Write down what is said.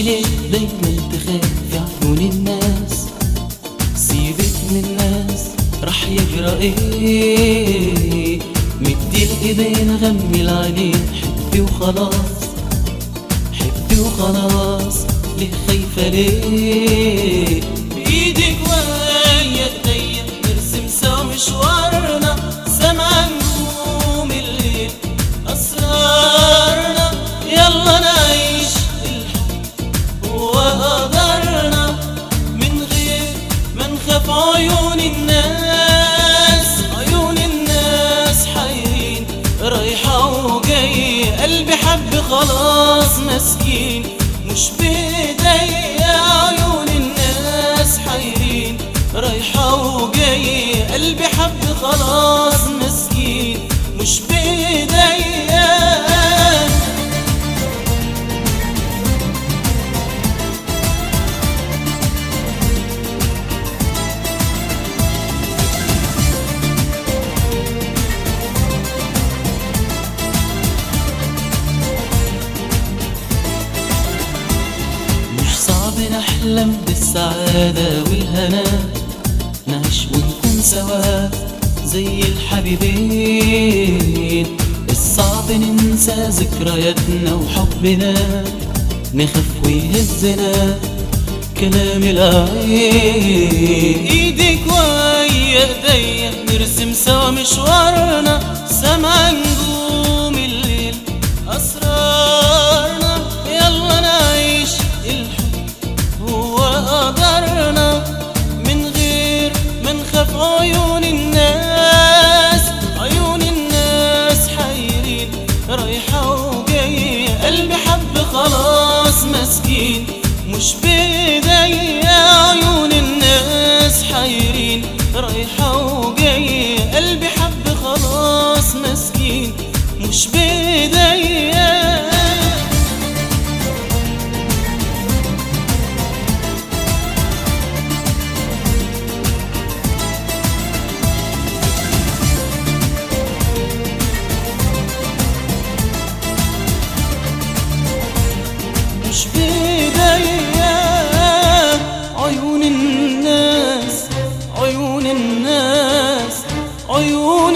ليه دايما تخاف في عيون الناس سيبك من الناس راح يجرى ايه مدي الايدين غمي العينين حبي وخلاص حبي وخلاص ليه خايفة ليه بإيدك ويا ايديا نرسم سوا مشوارنا سمع نجوم الليل أسرارنا يلا نعيش الحب وقدرنا من غير ما نخاف عيون الناس عيون الناس حيرين رايحة وجاية قلبي حب خلاص مسكين مش بإيديا عيون الناس حيرين رايحة وجاية قلبي حب خلاص مسكين مش بإيديا مش صعب نحلم بالسعادة والهنا نعيش ونكون سوا زي الحبيبين الصعب ننسى ذكرياتنا وحبنا نخاف ويهزنا كلام العين ايدك ويا ايديا نرسم سوا مشوارنا سما نجوم الليل اسرارنا يلا نعيش الحب هو قدرنا من غير ما نخاف عيون الناس عيون الناس حيرين رايحة وجاية قلبي حب خلاص مسكين مش بإيديا عيون الناس حيرين رايحة وجاية قلبي حب خلاص مسكين مش بإيديا مش بإيديا عيون الناس عيون الناس عيون